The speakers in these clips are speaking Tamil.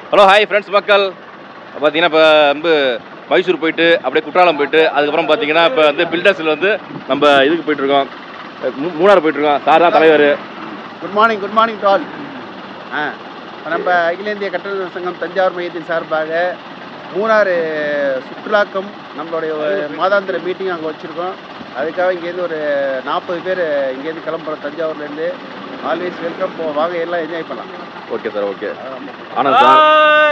ஹலோ ஹாய் ஃப்ரெண்ட்ஸ் மக்கள் பார்த்தீங்கன்னா இப்போ வந்து மைசூர் போயிட்டு அப்படியே குற்றாலம் போயிட்டு அதுக்கப்புறம் பார்த்தீங்கன்னா இப்போ வந்து பில்டர்ஸில் வந்து நம்ம இதுக்கு போயிட்டுருக்கோம் மூ- மூணார் போயிட்டுருக்கோம் சார் தான் தலைவர் good morning good morning to all ஆ இப்ப நம்ம அகில இந்திய கட்டட சங்கம் தஞ்சாவூர் மையத்தின் சார்பாக மூணாறு சுற்றுலாக்கும் நம்மளுடைய ஒரு மாதாந்திர மீட்டிங் அங்கே வச்சுருக்கோம் அதுக்காக இங்கேருந்து ஒரு நாற்பது பேர் இங்கேருந்து கிளம்புறோம் தஞ்சாவூர்லேருந்து ஆல்வேஸ் வெல்கம் போ வாங்க எல்லாம் என்ஜாய் பண்ணலாம் okay sir okay Anand sir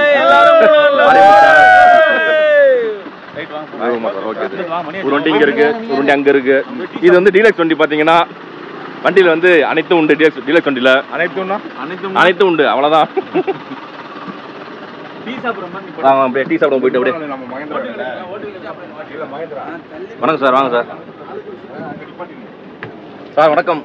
ஆமாம் சார் ஓகே சார் ஒரு வண்டி இங்கே இருக்கு ஒரு வண்டி அங்கே இருக்கு இது வந்து டீலக்ஸ் வண்டி பார்த்தீங்கன்னா வண்டியில் வந்து அனைத்தும் உண்டு டீலக்ஸ் டீலக்ஸ் வண்டியில் அனைத்தும்னா அனைத்தும் அனைத்தும் உண்டு அவ்வளோதான் டீ சாப்பிட்ற மாதிரி நீ ஆமாம் அப்படியே டீ சாப்பிட போயிட்டு அப்படியே நம்ம மகேந்திரா இல்ல மகேந்திரா வணக்கம் சார் வாங்க சார் சார் வணக்கம்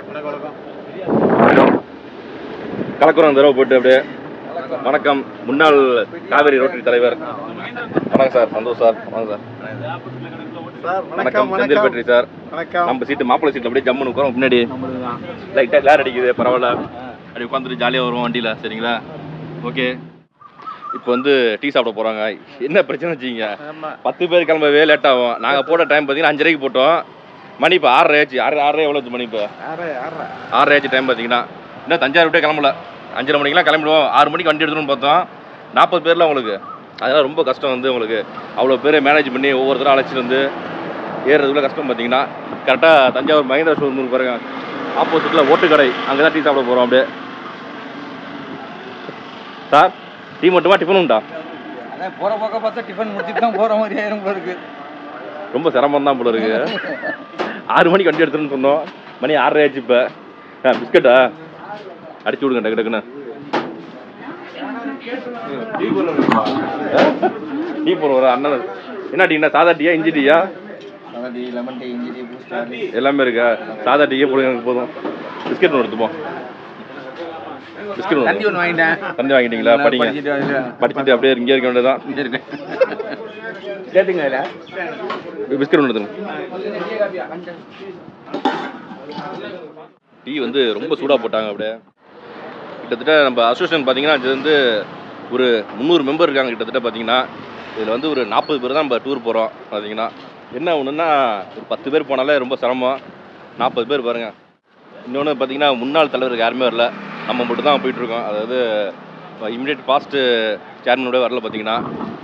கலக்குறம் தடவை போட்டு அப்படியே வணக்கம் முன்னாள் காவேரி ரோட்டரி தலைவர் வணக்கம் சார் சந்தோஷ் சார் வணக்கம் சார் சார் வணக்கம் செந்தில் பேட்டரி சார் வணக்கம் நம்ம சீட்டு மாப்பிள்ளை சீட்டில் அப்படியே ஜம்முன்னு உட்காரோம் பின்னாடி லைட்டாக லேர் அடிக்குது பரவாயில்ல அப்படி உட்காந்துட்டு ஜாலியாக வருவோம் வண்டியில் சரிங்களா ஓகே இப்போ வந்து டீ சாப்பிட போகிறாங்க என்ன பிரச்சனை வச்சுக்கிங்க ஆமாம் பத்து பேர் கிளம்பவே லேட் ஆகும் நாங்கள் போட்ட டைம் பார்த்தீங்கன்னா அஞ்சரைக்கு போட்டோம் மணி இப்போ ஆறரை ஆச்சு ஆறு ஆறரை எவ்வளோ ஆச்சு மணி இப்போ யாரா யாரா ஆறரை ஆச்சு டைம் பார்த்தீங்கன்னா இன்னும் தஞ்சாவூர் விட்டே கிளம்பல அஞ்சரை மணிக்கெலாம் கிளம்பிடுவோம் ஆறு மணிக்கு வண்டி எடுத்துன்னு பார்த்தோம் நாற்பது பேர்லாம் உங்களுக்கு அதெல்லாம் ரொம்ப கஷ்டம் வந்து உங்களுக்கு அவ்வளோ பேரை மேனேஜ் பண்ணி ஒவ்வொருத்தரும் அழைச்சிட்டு வந்து ஏறுறதுக்குள்ள கஷ்டம் பார்த்தீங்கன்னா கரெக்டாக தஞ்சாவூர் மகேந்திரா ஷோரூம் பாருங்க ஆப்போசிட்டில் ஓட்டுக்கடை அங்கே தான் டீ சாப்பிட போகிறோம் அப்படியே சார் டீ மட்டுமா டிஃபன் உண்டா அதான் போற பக்கம் பார்த்தா டிஃபன் முடிச்சிட்டு தான் போற மாதிரி ஆயிரும் போல இருக்கு ரொம்ப சிரமம் தான் போல இருக்கு ஆறு மணிக்கு வண்டி எடுத்துன்னு சொன்னோம் மணி ஆறரை ஆச்சு இப்போ பிஸ்கட்டா அடிச்சு விடுங்க டக்கு டக்குன்னு டீ போடுற ஒரு அண்ணன் என்ன டீ என்ன சாதா டீயா இஞ்சி டீயா அதான் டீ லெமன் டீ இஞ்சி டீ பூஸ்ட் எல்லாமே இருக்கா சாதா டீயே போடுங்க எனக்கு போதும் பிஸ்கட் ஒன்று எடுத்துப்போம் பிஸ்கட் தண்ணி ஒன்று ஒன்று வாங்கிட்டேன் தண்ணி வாங்கிட்டீங்களா படிங்க படிச்சுட்டு அதுல படிச்சுட்டு அப்படியே இங்கே இருக்க வேண்டியதான் இங்க இருக்கு கேட்டுங்க இல்ல பிஸ்கட் ஒன்று எடுத்துங்க டீ வந்து ரொம்ப சூடாக போட்டாங்க அப்படியே கிட்டத்தட்ட நம்ம அசோசியேஷன் பார்த்தீங்கன்னா இது வந்து ஒரு முந்நூறு மெம்பர் இருக்காங்க கிட்டத்தட்ட பார்த்தீங்கன்னா இதில் வந்து ஒரு நாற்பது பேர் தான் நம்ம டூர் போகிறோம் பார்த்தீங்கன்னா என்ன ஒன்றுன்னா ஒரு பத்து பேர் போனாலே ரொம்ப சிரமம் நாற்பது பேர் பாருங்க இன்னொன்று பார்த்தீங்கன்னா முன்னாள் தலைவருக்கு யாருமே வரல நம்ம மட்டும் தான் போயிட்டுருக்கோம் அதாவது இமிடியேட் பாஸ்ட்டு சேர்மனோட வரல பார்த்தீங்கன்னா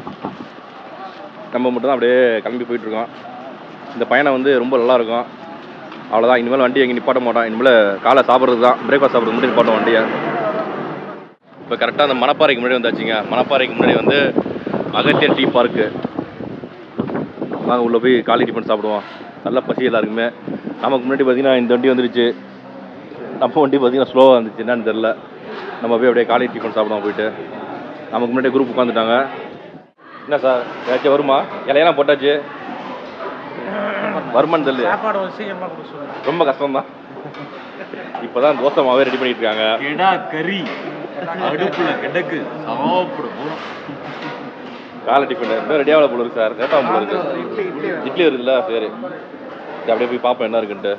நம்ம மட்டும் தான் அப்படியே கிளம்பி போயிட்டுருக்கோம் இந்த பயணம் வந்து ரொம்ப நல்லா இருக்கும் அவ்வளோதான் இனிமேல் வண்டி எங்கே நிப்பாட்ட மாட்டோம் இனிமேல் காலை சாப்பிட்றது தான் பிரேக்ஃபாஸ்ட் சாப்பிட்றது முன்னாடி நிப்பாட்டோம் வண்டியை இப்போ கரெக்டாக அந்த மணப்பாறைக்கு முன்னாடி வந்தாச்சுங்க மணப்பாறைக்கு முன்னாடி வந்து அகத்தியன் டீ பார்க்கு வாங்க உள்ளே போய் காலை டிஃபன் சாப்பிடுவோம் நல்ல பசி எல்லாருக்குமே நமக்கு முன்னாடி பார்த்தீங்கன்னா இந்த வண்டி வந்துருச்சு நம்ம வண்டி பார்த்தீங்கன்னா ஸ்லோவாக இருந்துச்சு என்னன்னு தெரில நம்ம போய் அப்படியே காலை டிஃபன் சாப்பிடுவோம் போயிட்டு நமக்கு முன்னாடி குரூப் உட்காந்துட்டாங்க என்ன சார் ஏதாச்சும் வருமா இலையெல்லாம் போட்டாச்சு வருமான்னு தெரியல சாப்பாடு வந்து சீக்கிரமா கொடுக்க சொல்லுங்க ரொம்ப கஷ்டம் தான் இப்போதான் தோசை மாவே ரெடி பண்ணிட்டு இருக்காங்க கெடா கறி அடுப்புல கிடக்கு சாப்பிட போறோம் காலை டிஃபன் இன்னும் ரெடி ஆகல போல இருக்கு சார் லேட்டாக போல இருக்கு இட்லி வருதுல்ல சரி சரி, அப்படியே போய் பார்ப்போம் என்ன இருக்குன்ட்டு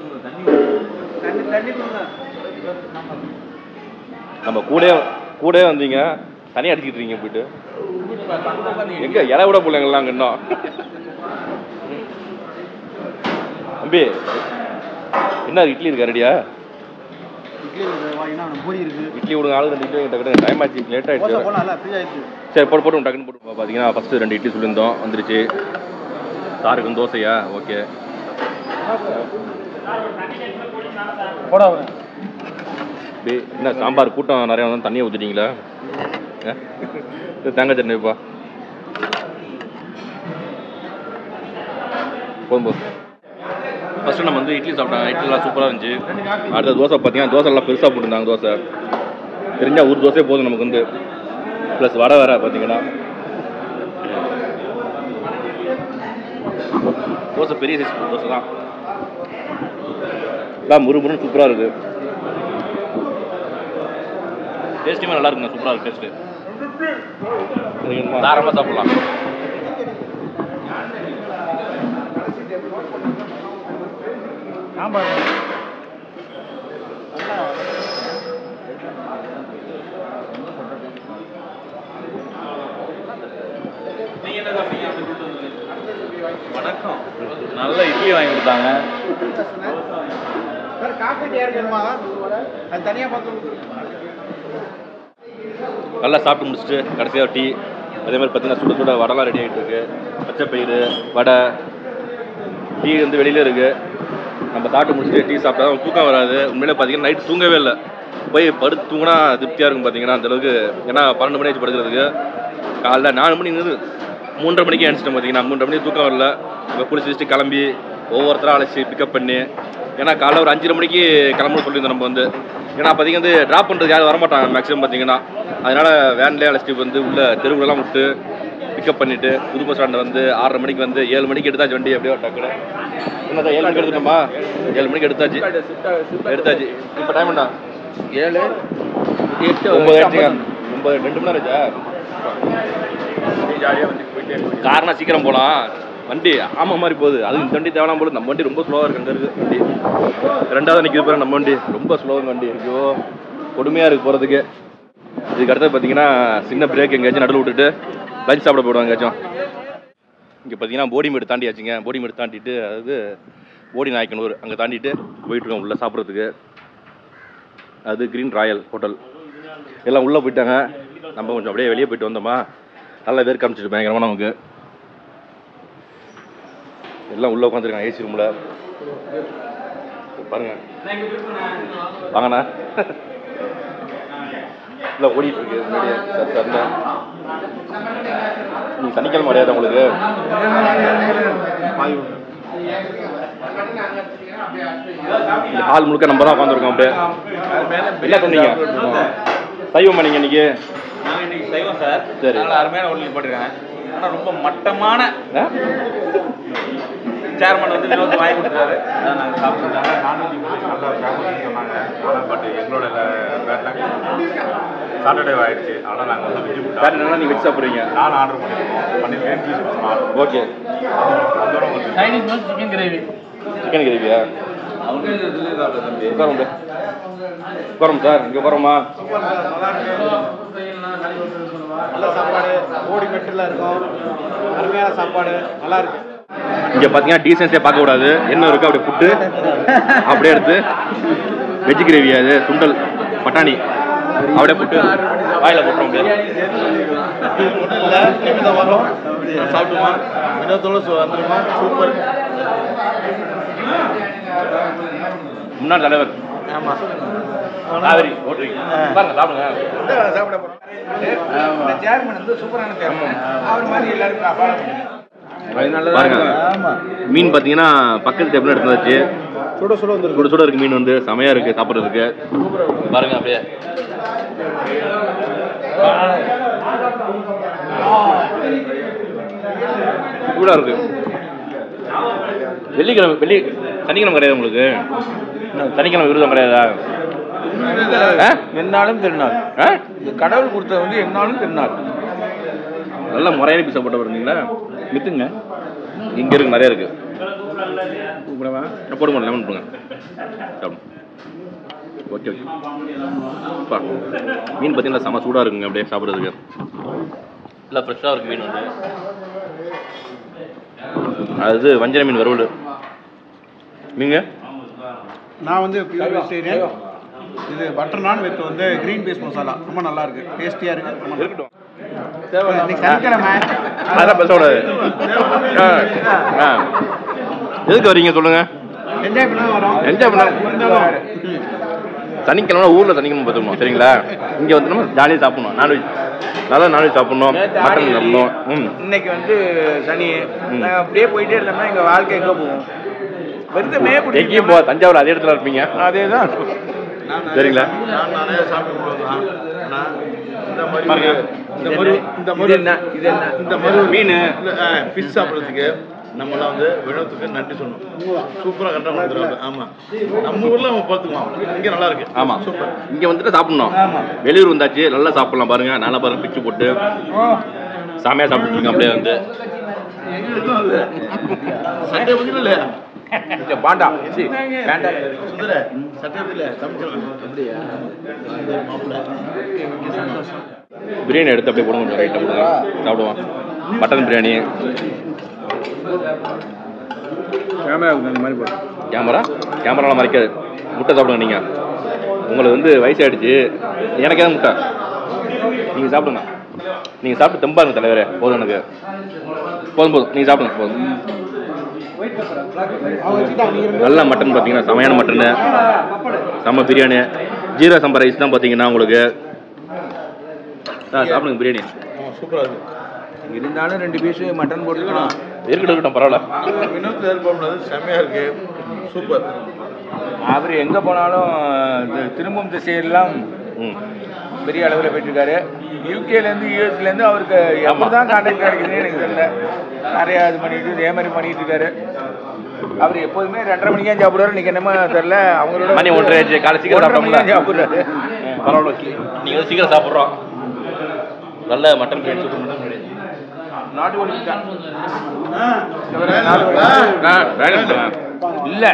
நம்ம கூடயே கூடயே வந்தீங்க தனியாக அடிச்சுக்கிட்டு இருக்கீங்க போயிட்டு எங்க இலை விட பிள்ளைங்களாம் அங்கே இன்னும் தம்பி என்ன இட்லி இருக்கா ரெடியா பூரி இருக்கு இட்லி விடுங்க ஆளு ரெண்டு இட்லி டக்கு டைம் ஆச்சு லேட் ஆயிடுச்சு போலாம் ஃப்ரீ ஆயிடுச்சு சரி போட்டு போட்டு டக்குன்னு போட்டு பார்த்தீங்கன்னா ஃபஸ்ட்டு ரெண்டு இட்லி சொல்லியிருந்தோம் வந்துருச்சு சாருக்கும் தோசையா ஓகே போடா டேய் என்ன சாம்பார் கூட்டம் நிறையா வந்து தண்ணியை ஊற்றிட்டீங்களா தேங்காய் சட்னி வைப்பா போதும் போதும் ஃபஸ்ட்டு நம்ம வந்து இட்லி சாப்பிட்டாங்க இட்லிலாம் சூப்பராக இருந்துச்சு அடுத்த தோசை பார்த்தீங்கன்னா தோசை எல்லாம் பெருசாக போட்டிருந்தாங்க தோசை தெரிஞ்சால் ஒரு தோசையே போதும் நமக்கு வந்து ப்ளஸ் வடை வேற பார்த்தீங்கன்னா தோசை பெரிய சைஸ் தோசை தான் எல்லாம் முறுமுறுன்னு சூப்பராக இருக்குது டேஸ்ட்டுமே நல்லா இருக்குங்க சூப்பராக இருக்கு டேஸ்ட்டு தாராளமாக சாப்பிடலாம் சாம்பார் வணக்கம் நல்ல இட்லி வாங்கி கொடுத்தாங்க சார் காஃபி டீ இருக்குமா அது தனியாக பார்த்து நல்லா சாப்பிட்டு முடிச்சுட்டு கடைசியாக டீ அதே மாதிரி பார்த்தீங்கன்னா சுட சுட வடைலாம் ரெடி ஆகிட்டு இருக்கு பச்சை பயிறு வடை டீ வந்து வெளியில இருக்கு நம்ம சாப்பிட்டு முடிச்சுட்டு டீ சாப்பிட்டா தான் தூக்கம் வராது உண்மையிலே பார்த்தீங்கன்னா நைட் தூங்கவே இல்லை போய் படுத்து தூங்கினா திருப்தியாக இருக்கும் பார்த்தீங்கன்னா அந்தளவுக்கு ஏன்னா பன்னெண்டு மணி ஆச்சு படுக்கிறதுக்கு காலைல நாலு மணி இருந்து மூன்றரை மணிக்கு எழுந்துச்சிட்டோம் பார்த்தீங்கன்னா மூன்றரை மணிக்கு தூக்கம் வரல இப்போ குளிச்சு வச்சுட்டு கிளம்பி ஒவ்வொருத்தராக அழைச்சி பிக்கப் பண்ணி ஏன்னா காலைல ஒரு அஞ்சரை மணிக்கு கிளம்பணும் சொல்லியிருந்தோம் நம்ம வந்து ஏன்னா அப்போதைக்கு வந்து ட்ராப் பண்ணுறது யாரும் வரமாட்டாங்க மேக்ஸிமம் பார்த்தீங்கன்னா அதனால வேன்லேயே அழைச்சிட்டு வந்து உள்ள தெருவுலலாம் விட்டு பிக்கப் பண்ணிட்டு புது பஸ் ஸ்டாண்டில் வந்து ஆறரை மணிக்கு வந்து ஏழு மணிக்கு எடுத்தாச்சு வண்டி அப்படியே டக்குனு என்னதான் ஏழு மணிக்கு எடுத்துட்டோமா ஏழு மணிக்கு எடுத்தாச்சு எடுத்தாச்சு இப்போ டைம் என்ன ஏழு எட்டு ஒன்பது ஆயிடுச்சுங்க ஒன்பது ரெண்டு மணி நேரம் ஆச்சா ஜாலியாக வந்து போயிட்டே காரணா சீக்கிரம் போகலாம் வண்டி ஆமா மாதிரி போகுது அது இந்த வண்டி தேவலாம் போல நம்ம வண்டி ரொம்ப ஸ்லோவாக இருக்கு அங்கே இருக்கு வண்டி ரெண்டாவது நிற்கிது பாரு நம்ம வண்டி ரொம்ப ஸ்லோவாக வண்டி ஐயோ கொடுமையாக இருக்கு போகிறதுக்கு இதுக்கு அடுத்தது பார்த்தீங்கன்னா சின்ன பிரேக் எங்கேயாச்சும் நடுவில் விட்டுட்டு லஞ்ச் சாப்பிட போயிடுவாங்க எங்கேயாச்சும் இங்கே பார்த்தீங்கன்னா போடிமேடு தாண்டியாச்சுங்க போடிமேடு தாண்டிட்டு அதாவது போடி நாயக்கனூர் அங்கே தாண்டிட்டு போயிட்டுருக்கோம் உள்ளே சாப்பிட்றதுக்கு அது கிரீன் ராயல் ஹோட்டல் எல்லாம் உள்ளே போயிட்டாங்க நம்ம கொஞ்சம் அப்படியே வெளியே போயிட்டு வந்தோமா நல்லா வேர் காமிச்சிட்டு பயங்கரமா நமக்கு எல்லாம் உள்ளே உட்காந்துருக்காங்க ஏசி ரூமில் பாருங்க வாங்கண்ணா இல்லை ஓடிட்டு இருக்கு முன்னாடியே சார் சார்ல நீ சனிக்கிழமை கிடையாது உங்களுக்கு ஹால் முழுக்க நம்ம தான் உட்காந்துருக்கோம் அப்படியே என்ன சொன்னீங்க சைவமா நீங்க இன்னைக்கு நாங்கள் இன்னைக்கு செய்வோம் சார் சரி. நல்ல அருமையான ஹோட்டல் போட்டிருக்காங்க ஆனால் ரொம்ப மட்டமான ஆ? சேர்மன் வந்து வினோத் வாங்கி கொடுத்தாரு அதான் நாங்கள் சாப்பிட்ருக்காங்க நானூற்றி நல்லா ஃபேமஸ்னு சொன்னாங்க ஆனால் பட் எங்களோட பேட்லாக் சாட்டர்டே ஆயிடுச்சு அதனால் நாங்கள் வந்து வெஜ் வேற என்னன்னா நீங்க வச்சு சாப்பிடுறீங்க நான் ஆர்டர் பண்ணியிருக்கோம் பண்ணியிருக்கேன் பீஸ் ஆர்டர் ஓகே அதோட வந்து சைனீஸ் வந்து சிக்கன் கிரேவி சிக்கன் கிரேவியா உட்காரும் உட்காரும் சார் இங்கே உட்காரமா நல்ல சாப்பாடு ஓடி மெட்டில் இருக்கும் அருமையான சாப்பாடு நல்லா இருக்கு இங்கே பார்த்தீங்கன்னா டீசன்ஸே பார்க்க கூடாது என்ன இருக்கு அப்படியே புட்டு அப்படியே எடுத்து வெஜ் கிரேவி அது சுண்டல் பட்டாணி அப்படியே புட்டு வாயில போட்டுரும் அப்படியே இல்லை இனிமேல் வரும் சாப்பிட்டுமா வினோத்தோட வந்துருமா சூப்பர் முன்னாள் தலைவர் ஆமாம் காவிரி ஓட்டுறீங்க பாருங்க சாப்பிடுங்க சாப்பிட போகிறோம் இந்த சேர்மன் வந்து சூப்பரான சேர்மன் அவர் மாதிரி எல்லாருக்கும் ஃபாலோ பண்ணுங்க பாருங்க ஆமாம் மீன் பார்த்தீங்கன்னா பக்கத்து டேபிள் எடுத்தாச்சு சுட சுட வந்துருக்கு சுட சுட இருக்கு மீன் வந்து செமையா இருக்கு சாப்பிட்றதுக்கு பாருங்க அப்படியே சூடா இருக்கு வெள்ளிக்கிழமை வெள்ளி சனிக்கிழமை கிடையாது உங்களுக்கு சனிக்கிழமை விருதம் கிடையாதா ஆ? என்னாலும் திருநாள் ஆ? இது கடவுள் கொடுத்தது வந்து என்னாலும் திருநாள் நல்ல முறையான பீஸா போட்டு இருந்தீங்களா வித்துங்க இங்க இருக்கு நிறைய இருக்கு கூப்பிடவா போடுங்க லெமன் போடுங்க சாப்பிடும் ஓகே ஓகே அப்பா மீன் பார்த்தீங்கன்னா செம சூடாக இருக்குங்க அப்படியே சாப்பிட்றதுக்கு இல்லை ஃப்ரெஷ்ஷாக இருக்கு மீன் வந்து அது வஞ்சர மீன் வறுவல் நீங்கள் நான் வந்து பியூர் வெஜிடேரியன் இது பட்டர் நான் வித் வந்து கிரீன் பீஸ் மசாலா ரொம்ப நல்லா இருக்கு டேஸ்டியா இருக்கு ரொம்ப நல்லா இருக்கு. இருக்கட்டும் இன்னைக்கு சனிக்கிழமை அதெல்லாம் பேசக்கூடாது ஆ ஆ எதுக்கு வரீங்க சொல்லுங்க என்ஜாய் பண்ண வரோம் என்ஜாய் பண்ண இருந்தாலும் சனிக்கிழமை ஊரில் சனிக்கிழமை பார்த்துக்கணும் சரிங்களா இங்கே வந்து நம்ம ஜாலியாக சாப்பிடணும் நான்வெஜ் நல்லா நான்வெஜ் சாப்பிடணும் மட்டன் சாப்பிடணும் ம் இன்னைக்கு வந்து சனி ம். நாங்க அப்படியே போயிட்டே இருந்தோம்னா எங்க வாழ்க்கை எங்க போகும் வெறுதமே எங்கேயும் போ தஞ்சாவூர் அதே இடத்துல இருப்பீங்க அதேதான் சரிங்களா நான் நிறைய சாப்பிட்டு போகலாம் ஆனால் இந்த மாதிரி பாருங்க. இந்த மாதிரி இந்த இது மாதிரி என்ன இது என்ன இந்த மாதிரி மீன். ஃபிஷ் சாப்பிட்றதுக்கு நம்மளாம் வந்து வினோத்துக்கு நன்றி சொல்லணும் சூப்பராக கரெக்டாக கொடுத்துருவாங்க ஆமாம் நம்ம ஊரில் நம்ம பார்த்துக்குவோம் இங்கே நல்லா இருக்கு ஆமாம் சூப்பர் இங்கே வந்துட்டு சாப்பிடணும் ஆமா. வெளியூர் வந்தாச்சு நல்லா சாப்பிடலாம் பாருங்க நல்லா பாருங்க பிச்சு போட்டு சாமியாக சாப்பிட்டு இருக்கேன் அப்படியே வந்து சண்டே பதில் இல்லை இந்த பாண்டா சி வேண்டாம் சுந்தர சட்டை பதில் தமிழ்ச்செல்வன் அப்படியா மாப்பிள்ள பிரியாணி எடுத்து அப்படியே போடுங்க ரைட்டாக போடுங்க சாப்பிடுவோம் மட்டன் பிரியாணி கேமரா அந்த மாதிரி போட்டு கேமரா கேமராலாம் மறைக்காது முட்டை சாப்பிடுங்க நீங்கள் உங்களுக்கு வந்து வயசாயிடுச்சு எனக்கு ஏன் முட்டை நீங்கள் சாப்பிடுங்க நீங்கள் சாப்பிட்டு தெம்பாருங்க தலைவரே போதும் எனக்கு போதும் போதும் நீங்கள் சாப்பிடுங்க போதும் நல்ல மட்டன் பார்த்தீங்கன்னா செமையான மட்டனு செம்ம பிரியாணி ஜீரா சம்பா ரைஸ் தான் பார்த்தீங்கன்னா உங்களுக்கு ஆ சாப்பிடுங்க பிரியாணி இருந்தாலும் ரெண்டு பீஸ் மட்டன் போட்டுக்கலாம் இருக்கட்டும் இருக்கட்டும் பரவாயில்ல வினோத் ஏற்படுறது செம்மையா இருக்கு சூப்பர் அவர் எங்க போனாலும் இந்த திரும்பும் திசையெல்லாம் ம் பெரிய அளவில் போயிட்டுருக்காரு யூகேலேருந்து யூஎஸ்லேருந்து அவருக்கு எப்படி தான் கான்டாக்ட் கிடைக்குதுன்னு எனக்கு தெரியல நிறையா இது பண்ணிட்டு இதே மாதிரி பண்ணிட்டு இருக்காரு அவர் எப்போதுமே ரெண்டரை மணிக்கு தான் சாப்பிடுவாரு இன்னைக்கு என்னமோ தெரியல அவங்களோட மணி ஒன்றரை ஆச்சு காலை சீக்கிரம் ஒன்றரை மணிக்கு தான் சாப்பிட்டோம்ல சாப்பிடுறாரு பரவாயில்ல நீங்கள் வந்து சீக்கிரம் சாப்பிட்றோம் நல்ல mutton biryani super mutton biryani நாட்டு கோழி தான். இவரு நாட்டு கோழி. ஆ வேணும் இல்ல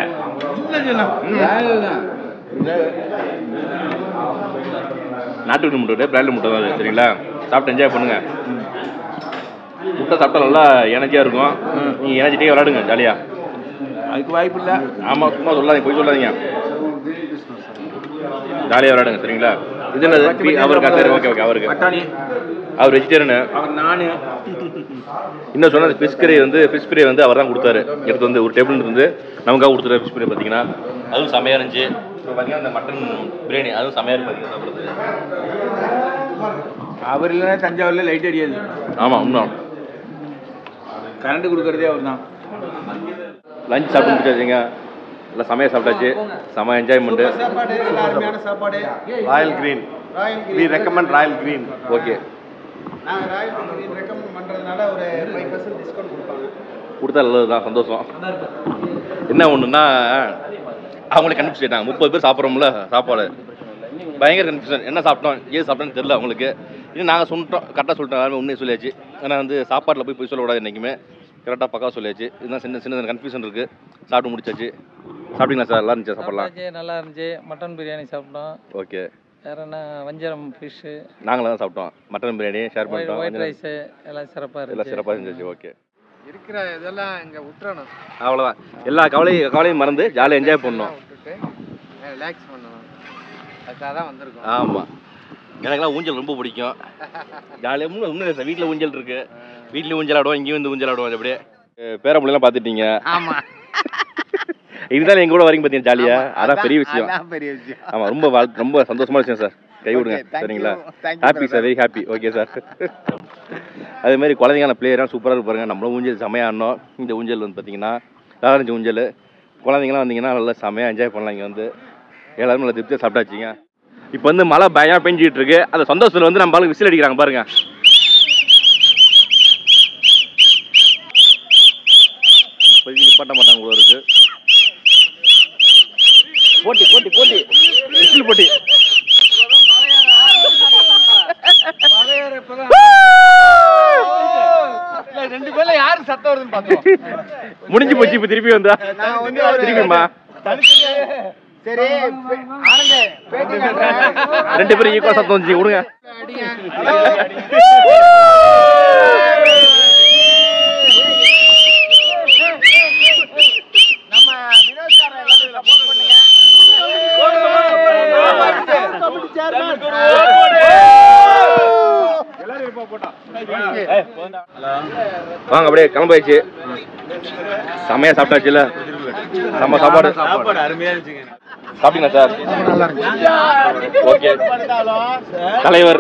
நாட்டு முட்டை பிராண்ட் முட்டை தான் அது சரிங்களா சாப்பிட்டு என்ஜாய் பண்ணுங்க முட்டை சாப்பிட்டா நல்லா எனர்ஜியாக இருக்கும் நீங்கள் எனர்ஜிட்டே விளாடுங்க ஜாலியாக அதுக்கு வாய்ப்பு இல்லை ஆமாம் சும்மா சொல்லாதீங்க போய் சொல்லாதீங்க ஜாலியாக விளாடுங்க சரிங்களா இது என்னது அவருக்கு சரி ஓகே ஓகே அவருக்கு பட்டாணி அவர் வெஜிடேரியனு அவர் நானு இன்னும் சொன்ன ஃபிஷ் கறி வந்து ஃபிஷ் ஃப்ரை வந்து அவர் தான் கொடுத்தாரு எடுத்து வந்து ஒரு டேபிள் இருந்து நமக்காக கொடுத்துரு ஃபிஷ் ஃப்ரை பார்த்தீங்கன்னா அதுவும் செமையாக இருந்துச்சு இப்போ பார்த்தீங்கன்னா இந்த மட்டன் பிரியாணி அதுவும் செமையாக இருக்கு பார்த்தீங்கன்னா சாப்பிட்றது அவர் இல்லைன்னா தஞ்சாவூர்ல லைட் அடியாது ஆமாம் உண்மை கரண்ட் கொடுக்கறதே அவர் தான் லஞ்ச் சாப்பிட்டு முடிச்சாச்சுங்க எல்லாம் செமையாக சாப்பிட்டாச்சு செம என்ஜாய்மெண்ட்டு சாப்பாடு நல்ல அருமையான சாப்பாடு Royal Green Royal we recommend Royal Green okay நாங்கள் ராயல் கிரீன் ரெக்கமெண்ட் பண்ணுறதுனால ஒரு ஃபைவ் பர்சன்ட் டிஸ்கவுண்ட் கொடுப்பாங்க கொடுத்தா நல்லது தான் சந்தோஷம் என்ன ஒன்றுன்னா அவங்களே கண்டுபிடிச்சிட்டாங்க முப்பது பேர் சாப்பிட்றோம்ல சாப்பாடு பயங்கர கன்ஃபியூஷன் என்ன சாப்பிட்டோம் ஏது சாப்பிட்டோன்னு தெரியல அவங்களுக்கு இது நாங்கள் சொல்லிட்டோம் கரெக்டாக சொல்லிட்டோம் எல்லாருமே உண்மையை சொல்லியாச்சு ஏன்னா வந்து சாப்பாட்டில் போய் போய் சொல்லக்கூடாது என்றைக்குமே கரெக்டாக பக்கா சொல்லியாச்சு இதுதான் சின்ன சின்ன கன்ஃபியூஷன் இருக்குது சாப்பிட்டு முடிச்சாச்சு சாப்பிட்டீங்களா சார் நல்லா இருந்துச்சு சாப்பிட்லாம் சாப்பிட்டாச்சு நல்லா இருந்துச்சு மட்டன் பிரியாணி சாப்பிட்டோம் ஓகே வேற என்ன வஞ்சரம் ஃபிஷ்ஷு நாங்களும் தான் சாப்பிட்டோம் மட்டன் பிரியாணி ஷேர் ஒயிட் பண்ணிட்டோம் ஒயிட் ரைஸு எல்லாம் சிறப்பாக எல்லாம் இருந்துச்சு சிறப்பாக இருந்துச்சு ஓகே இருக்கிற இதெல்லாம் இங்கே விட்டுறணும் அவ்வளோதான் எல்லா கவலையும் கவலையும் மறந்து ஜாலியாக என்ஜாய் பண்ணோம் விட்டுட்டு ரிலாக்ஸ் பண்ணணும் அதுக்காக தான் வந்திருக்கோம் ஆமாம் எனக்கெல்லாம் ஊஞ்சல் ரொம்ப பிடிக்கும் ஜாலியாக உண்மை உண்மை சார் வீட்டில் ஊஞ்சல் இருக்கு வீட்லேயும் ஊஞ்சல் ஆடுவோம் இங்கேயும் வந்து ஊஞ்சல் ஆடுவோம் அப்படியே பேரப்பிள்ளைலாம் பார்த்துட்டீங்க ஆமாம் இருந்தாலும் எங்க கூட வரீங்க பார்த்தீங்க ஜாலியாக அதான் பெரிய விஷயம் அதான் பெரிய விஷயம் ஆமாம் ரொம்ப வாழ்- ரொம்ப சந்தோஷமான விஷயம் சார் கை விடுங்க Okay, thank சரிங்களா you. Thank you, happy sir very happy okay sir அதே மாதிரி குழந்தைங்க பிளேயராக சூப்பராக இருப்பாருங்க நம்மளும் ஊஞ்சல் செமையாக ஆடணும் இந்த ஊஞ்சல் வந்து பார்த்தீங்கன்னா நாலஞ்சு ஊஞ்சல் குழந்தைங்களாம் வந்தீங்கன்னா நல்லா செமையாக என்ஜாய் பண்ணலாம் இங்கே வந்து எல்லாரும் நல்லா திருப்தியாக சாப்பிட்டாச்சுங்க இப்போ வந்து மழை பயங்கரமாக பெஞ்சிட்டு இருக்கு அந்த சந்தோஷத்தில் வந்து நம்ம ஆளுங்க விசில் அடிக்கிறாங்க பாருங்க இப்போதைக்கு நிப்பாட்ட மாட்டாங்க போல இருக்கு போட்டி போட்டி போட்டி விசில் போட்டி ரெண்டு பேர்ல யாரு சத்தம் வருதுன்னு பார்த்தோம் முடிஞ்சு போச்சு இப்போ திருப்பி வந்தா நான் வந்து ஒரு- திருப்பிமா சரி பே- ஆனந்த் பேட்டி காட்டுறேன். ரெண்டு பேரும் ஈக்குவல் சத்தம் வந்துச்சு விடுங்க நம்ம வினோத் சார் எல்லாரும் support பண்ணுங்க. Committee chairman. வாங்க அப்படியே கிளம்பாயிடுச்சு செமையா சாப்பிட்டாச்சுல செம்ம சாப்பாடு சாப்பாடு அருமையா இருந்துச்சுங்க சாப்பிட்டீங்களா சார் ஓகே தலைவர்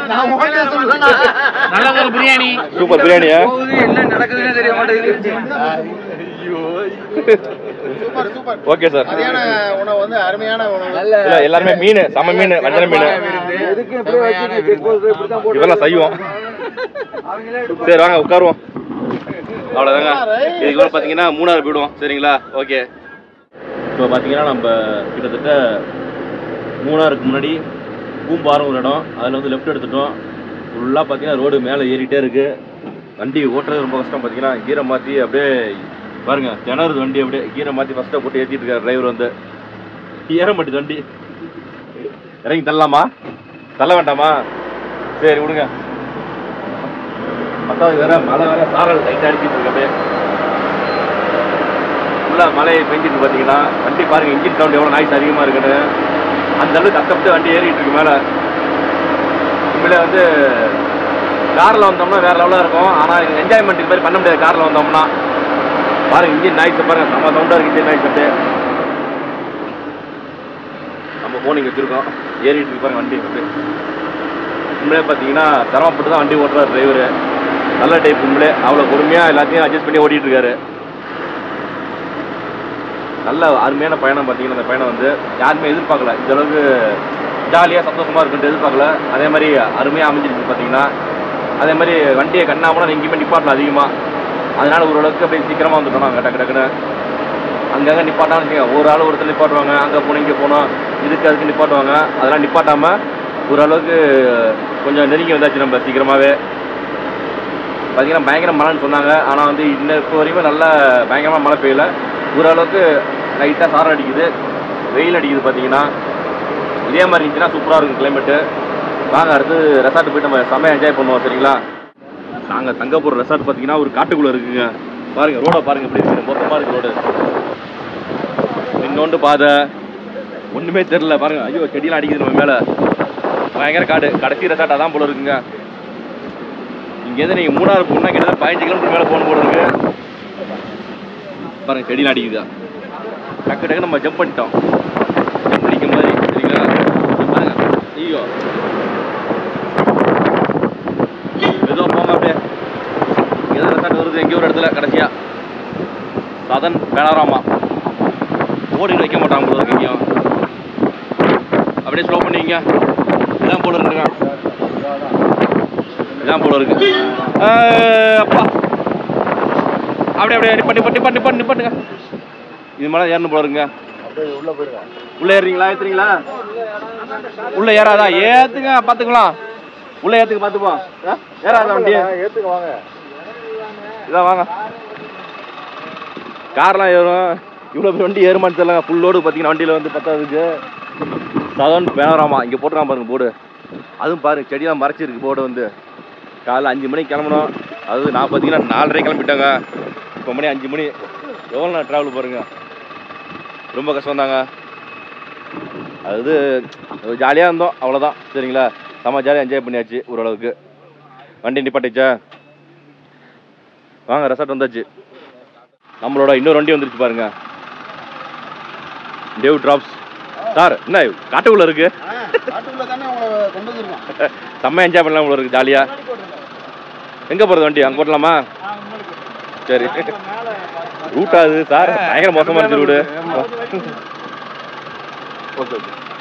நல்ல ஒரு பிரியாணி சூப்பர் பிரியாணியா என்ன நடக்குதுன்னு தெரிய மாட்டேங்குது சூப்பர் சூப்பர் ஓகே சார் மதியான உணவு வந்து அருமையான உணவு இல்ல எல்லாருமே மீன் செம்ம மீன் வஞ்சன மீன் இதெல்லாம் செய்வோம் சரி வாங்க உட்காருவோம் அவ்வளோதாங்க இதுக்கு மேலே பார்த்தீங்கன்னா மூணாறு போயிடுவோம் சரிங்களா ஓகே இப்போ பார்த்தீங்கன்னா நம்ம கிட்டத்தட்ட மூணாருக்கு முன்னாடி பூம்பாரம் ஒரு இடம் அதில் வந்து லெஃப்ட் எடுத்துட்டோம் ஃபுல்லாக பார்த்தீங்கன்னா ரோடு மேலே ஏறிட்டே இருக்கு வண்டி ஓட்டுறது ரொம்ப கஷ்டம் பார்த்தீங்கன்னா கீரை மாற்றி அப்படியே பாருங்க திணறுது வண்டி அப்படியே கீரை மாற்றி ஃபஸ்ட்டாக போட்டு ஏற்றிட்டு இருக்காரு டிரைவர் வந்து ஏற மாட்டேது வண்டி இறங்கி தள்ளலாமா தள்ள வேண்டாமா சரி விடுங்க பத்தாவது வேற மழை வேற சாரல் லைட்டாக அடிச்சிட்டு இருக்கு அப்படியே ஃபுல்லாக மழை பெஞ்சிட்டு பார்த்தீங்கன்னா வண்டி பாருங்க இன்ஜின் சவுண்ட் எவ்வளோ நாய்ஸ் அதிகமாக இருக்குன்னு அந்த அளவுக்கு கஷ்டப்பட்டு வண்டி ஏறிட்டு இருக்கு மேலே உண்மையிலே வந்து காரில் வந்தோம்னா வேற லெவலாக இருக்கும் ஆனால் என்ஜாய்மெண்ட்டுக்கு மாதிரி பண்ண முடியாது காரில் வந்தோம்னா பாருங்க இன்ஜின் நாய்ஸ் பாருங்க செம்ம சவுண்டாக இருக்கு இன்ஜின் நாய்ஸ் அப்படியே நம்ம ஃபோன் இங்கே வச்சுருக்கோம் ஏறிட்டு இருக்கு பாருங்க வண்டி வந்து உண்மையிலே பார்த்தீங்கன்னா சிரமப்பட்டு தான் வண்டி ஓட்டுறாரு டிரைவரு நல்ல டைப் உண்மையிலே அவ்வளோ பொறுமையாக எல்லாத்தையும் அட்ஜஸ்ட் பண்ணி ஓட்டிட்டு இருக்காரு நல்ல அருமையான பயணம் பார்த்தீங்கன்னா அந்த பயணம் வந்து யாருமே எதிர்பார்க்கல இந்த அளவுக்கு ஜாலியாக சந்தோஷமாக இருக்குன்ட்டு எதிர்பார்க்கல அதே மாதிரி அருமையாக அமைஞ்சிருச்சு பார்த்தீங்கன்னா அதே மாதிரி வண்டியை கண்ணாமலாம் எங்கேயுமே நிப்பாட்டல அதிகமாக அதனால ஓரளவுக்கு அப்படியே சீக்கிரமாக வந்துட்டோம் நாங்கள் டக்கு டக்குன்னு அங்கங்கே நிப்பாட்டான்னு வச்சுக்கோங்க ஒரு ஆள் ஒருத்தர் நிப்பாட்டுவாங்க அங்கே போனோம் இங்கே போனோம் இதுக்கு அதுக்கு நிப்பாட்டுவாங்க அதெல்லாம் நிப்பாட்டாமல் ஓரளவுக்கு கொஞ்சம் நெருங்கி வந்தாச்சு நம்ம சீக்கிரமாகவே பார்த்தீங்கன்னா பயங்கர மழைன்னு சொன்னாங்க ஆனால் வந்து இன்னும் இப்போ வரைக்கும் நல்லா பயங்கரமாக மழை பெய்யல ஓரளவுக்கு லைட்டாக சாரம் அடிக்குது வெயில் அடிக்குது பார்த்தீங்கன்னா இதே மாதிரி இருந்துச்சுன்னா சூப்பராக இருக்கும் கிளைமேட்டு வாங்க அடுத்து ரெசார்ட் போயிட்டு நம்ம செம்மையாக என்ஜாய் பண்ணுவோம் சரிங்களா நாங்கள் தங்க போகிற ரெசார்ட் பார்த்தீங்கன்னா ஒரு காட்டுக்குள்ளே இருக்குங்க பாருங்க ரோடை பாருங்க எப்படி இருக்கு மொத்தமாக இருக்கு ரோடு இன்னொன்று பாதை ஒன்றுமே தெரில பாருங்க ஐயோ செடியெல்லாம் அடிக்குது நம்ம மேலே பயங்கர காடு கடைசி ரெசார்ட் அதான் போல இருக்குங்க இங்கேருந்து நீங்கள் மூணாறு போகணும்னா கிட்டத்தட்ட பதினஞ்சு கிலோமீட்டர் மேலே போகணும் போல இருக்கு பாருங்க செடியெல்லாம் அடிக்குதா டக்கு டக்கு நம்ம ஜம்ப் பண்ணிட்டோம் ஜம்ப் அடிக்க மாதிரி சரிங்களா இங்க பாருங்க ஐயோ ஏதோ போங்க அப்படியே ஏதோ ரெசார்ட் வருது எங்கேயோ ஒரு இடத்துல கடைசியா சதன் பேனாராமா ஓடி வைக்க மாட்டாங்க போல இருக்கு எங்கேயும் அப்படியே ஸ்லோ பண்ணிங்க இதான் போல இருக்குங்க இதான் போல இருக்கு ஆஹ் அப்பா அப்படியே அப்படியே நிப்பாட்டு நிப்பாட்டு நிப்பாட்டு நிப்பாட்டுங்க இது மேலே ஏறணும் போல இருக்குங்க உள்ள ஏறுறீங்களா ஏத்துறீங்களா உள்ள ஏறாதா ஏத்துங்க பாத்துக்கலாம் உள்ள ஏத்துக்க பாத்துப்போம் ஆ? ஏறாதா வண்டி ஏற்றுக்க வாங்க இதான் வாங்க கார்லாம் ஏறும் இவ்வளோ பெரிய வண்டி ஏறுமான்னு தெரியல ஃபுல் லோடு பார்த்தீங்கன்னா வண்டியில் வந்து பத்தாதுக்கு சதன் பேனராமா இங்கே போட்டுருக்கான் பாருங்க போர்டு அதுவும் பாருங்க செடியெல்லாம் மறைச்சிருக்கு போர்டு வந்து காலைல அஞ்சு மணிக்கு கிளம்பணும் அது நான் பார்த்தீங்கன்னா நாலரை கிளம்பிட்டாங்க இப்போ மணி அஞ்சு மணி எவ்வளோ நான் ட்ராவல் பாருங்க ரொம்ப கஷ்டம் தாங்க அது ஜாலியாக இருந்தோம் அவ்வளோதான் சரிங்களா செம்ம ஜாலியாக என்ஜாய் பண்ணியாச்சு ஓரளவுக்கு வண்டி நிப்பாட்டிச்சா வாங்க ரெசார்ட் வந்தாச்சு நம்மளோட இன்னொரு வண்டி வந்துருச்சு பாருங்க டேவ் டிராப்ஸ் சார் என்ன காட்டுக்குள்ள இருக்கு காட்டுக்குள்ள தானே உங்களை கொண்டு வந்திருக்கோம் செம்ம என்ஜாய் பண்ணலாம் உள்ள இருக்கு ஜாலியா எங்க போறது வண்டி அங்க போட்டலாமா சரி ரூட் அது சார் பயங்கர மோசமா இருக்கு ரூடு ஓகே ஓகே